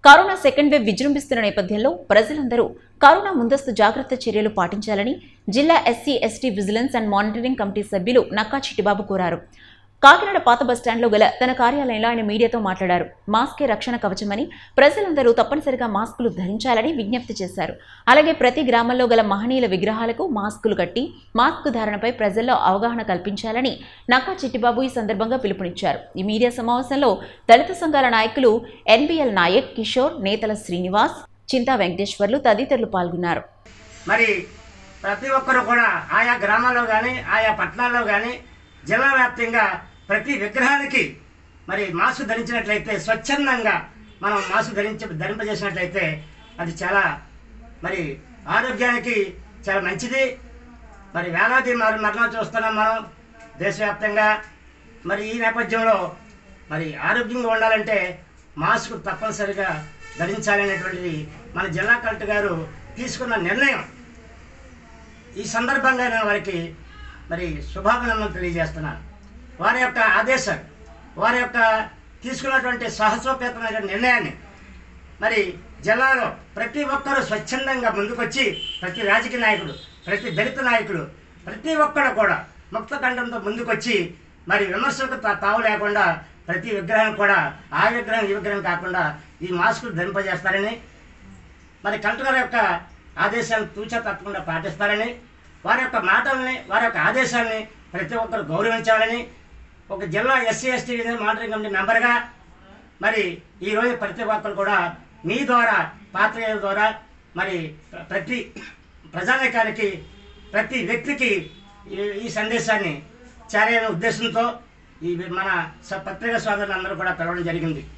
corona second wave విజృంభిస్తున్న నేపథ్యంలో ప్రజలందరూ కరోనా ముందస్తు జాగ్రత్త చర్యలు పాటించాలని జిల్లా SC ST vigilance and monitoring committee సభ్యులు నక్కా చిట్టిబాబు కోరారు కాకినాడ పాత బస్టాండ్లో గల తన కార్యాలయంలో ఆయన మీడియాతో మాట్లాడారు మాస్కే రక్షణ కవచమని ప్రజలందరూ తప్పనిసరిగా మాస్కులు ధరించాలని విజ్ఞప్తి చేశారు అలాగే ప్రతి గ్రామంలో గల మహనీయుల విగ్రహాలకు మాస్కులు కట్టి మాస్క్ ధారణపై ప్రజల్లో అవగాహన కల్పించాలని నక్కా చిట్టిబాబు ఈ సందర్భంగా పిలుపునిచ్చారు ఈ మీడియా సమావేశంలో దళిత సంఘాల నాయకులు ఎన్బిఎల్ నాయక్ కిషోర్ నేతల శ్రీనివాస్ చింతా వెంకటేశ్వర్లు తదితరులు పాల్గొన్నారు మరి ప్రతి ఒక్కరు కూడా ఆయా గ్రామాల్లో కానీ ఆయా పట్టణాల్లో కానీ జిల్లా వ్యాప్తంగా ప్రతి విగ్రహానికి మరి మాస్క్ ధరించినట్లయితే స్వచ్ఛందంగా మనం మాస్క్ ధరించ ధరింపజేసినట్లయితే అది చాలా మరి ఆరోగ్యానికి చాలా మంచిది మరి వేలాది మరి మరణాలు చూస్తున్నాం మనం దేశవ్యాప్తంగా మరి ఈ నేపథ్యంలో మరి ఆరోగ్యంగా ఉండాలంటే మాస్క్ తప్పనిసరిగా ధరించాలనేటువంటిది మన జిల్లా కలెక్టర్ గారు తీసుకున్న నిర్ణయం ఈ సందర్భంగా నేను వారికి మరి శుభాభినందనలు తెలియజేస్తున్నాను వారి యొక్క ఆదేశం వారి యొక్క తీసుకున్నటువంటి సాహసోపేతమైన నిర్ణయాన్ని మరి జిల్లాలో ప్రతి ఒక్కరూ స్వచ్ఛందంగా ముందుకొచ్చి ప్రతి రాజకీయ నాయకుడు ప్రతి దళిత నాయకుడు ప్రతి ఒక్కరు కూడా ముక్త కంఠంతో ముందుకొచ్చి మరి విమర్శలకు తా- తావు లేకుండా ప్రతి విగ్రహం కూడా ఆ విగ్రహం ఈ విగ్రహం కాకుండా ఈ మాస్కులు ధరింపజేస్తారని మరి కలెక్టర్ గారి యొక్క ఆదేశాలను తూచా తప్పకుండా పాటిస్తారని వారి యొక్క మాటల్ని వారి యొక్క ఆదేశాలని ప్రతి ఒక్కరు గౌరవించాలని ఒక జిల్లా ఎస్సీ ఎస్టీ మానిటరింగ్ కమిటీ మెంబర్గా మరి ఈరోజు ప్రతి ఒక్కరు కూడా మీ ద్వారా పాత్రికేయుల ద్వారా మరి ప్ర- ప్రతి ప్రజానీకానికి ప్రతి వ్యక్తికి ఈ- ఈ సందేశాన్ని చేరే ఉద్దేశంతో ఈ మన స- పత్రికా సోదరులందరూ కూడా పిలవడం జరిగింది